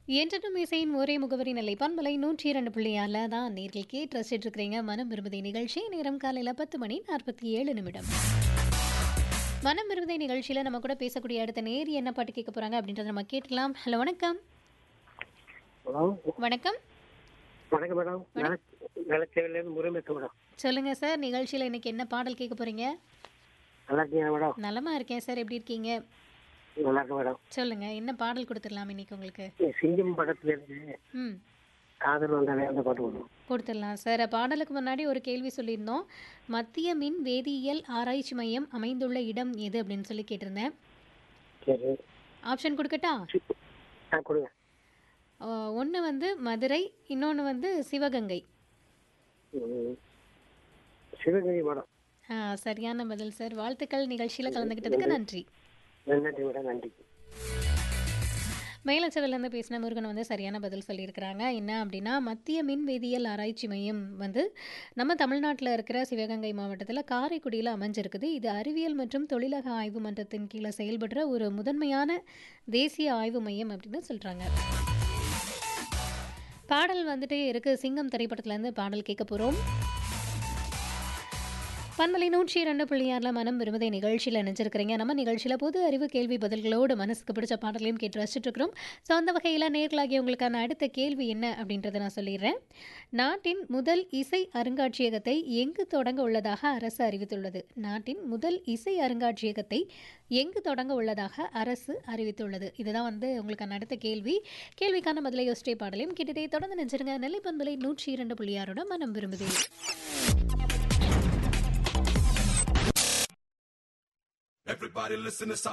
என்றும் இசையின் ஒரே முகவரி நிலை பண்பலை நூற்றி இரண்டு புள்ளியால தான் நேர்கள் கேட்டு ரசிச்சுட்டு இருக்கிறீங்க மனம் விரும்புதை நிகழ்ச்சி நேரம் காலையில் பத்து மணி நாற்பத்தி ஏழு நிமிடம் மனம் விரும்புதை நிகழ்ச்சியில் நம்ம கூட பேசக்கூடிய அடுத்த நேர் என்ன பாட்டு கேட்க போறாங்க அப்படின்றத நம்ம கேட்கலாம் ஹலோ வணக்கம் ஹலோ வணக்கம் வணக்கம் மேடம் நிலச்சேரியிலேருந்து முருகன் மேடம் சொல்லுங்க சார் நிகழ்ச்சியில் இன்னைக்கு என்ன பாடல் கேட்க போறீங்க நல்லா இருக்கீங்க மேடம் நலமா இருக்கேன் சார் எப்படி இருக்கீங்க நல்லா இருக்கு மேடம் சொல்லுங்க என்ன பாடல் கொடுத்துடலாம் இன்னைக்கு உங்களுக்கு சிங்கம் படத்துலேருந்து ம் காதல் வந்தாலே அந்த பாட்டு வரும் கொடுத்துடலாம் சார் பாடலுக்கு முன்னாடி ஒரு கேள்வி சொல்லியிருந்தோம் மத்திய மின் வேதியியல் ஆராய்ச்சி மையம் அமைந்துள்ள இடம் எது அப்படின்னு சொல்லி கேட்டிருந்தேன் சரி ஆப்ஷன் கொடுக்கட்டா ஆ கொடுங்க ஒன்று வந்து மதுரை இன்னொன்று வந்து சிவகங்கை ம். சிவகங்கை மேடம் ஆ, சரியான பதில் சார் வாழ்த்துக்கள் நிகழ்ச்சியில் கலந்துக்கிட்டதுக்கு நன்றி நன்றி மேடம் நன்றி மேலச்சவிலேருந்து பேசின முருகன் வந்து சரியான பதில் சொல்லியிருக்கிறாங்க என்ன அப்படின்னா மத்திய மின் வேதியியல் ஆராய்ச்சி மையம் வந்து நம்ம தமிழ்நாட்டில் இருக்கிற சிவகங்கை மாவட்டத்தில் காரைக்குடியில் அமைஞ்சிருக்குது இது அறிவியல் மற்றும் தொழிலக ஆய்வு மன்றத்தின் கீழே செயல்படுற ஒரு முதன்மையான தேசிய ஆய்வு மையம் அப்படின்னு சொல்கிறாங்க பாடல் வந்துட்டே இருக்கு சிங்கம் திரைப்படத்துலேருந்து பாடல் கேட்க போகிறோம் பன்மலை நூற்றி இரண்டு புள்ளியாரில் மனம் விரும்புதை நிகழ்ச்சியில் நினைச்சிருக்கிறீங்க நம்ம நிகழ்ச்சியில் பொது அறிவு கேள்வி பதில்களோடு மனசுக்கு பிடிச்ச பாடலையும் கேட்டு ரசிச்சுட்டு இருக்கிறோம் ஸோ அந்த வகையில் நேர்களாகி உங்களுக்கான அடுத்த கேள்வி என்ன அப்படின்றத நான் சொல்லிடுறேன் நாட்டின் முதல் இசை அருங்காட்சியகத்தை எங்கு தொடங்க உள்ளதாக அரசு அறிவித்துள்ளது நாட்டின் முதல் இசை அருங்காட்சியகத்தை எங்கு தொடங்க உள்ளதாக அரசு அறிவித்துள்ளது இதுதான் வந்து உங்களுக்கான அடுத்த கேள்வி கேள்விக்கான பதிலை யோசிச்சே பாடலையும் கேட்டுட்டே தொடர்ந்து நினைச்சிருங்க நெல்லை பண்பலை நூற்றி இரண்டு புள்ளியாரோட மனம் விரும்புதே Everybody listen to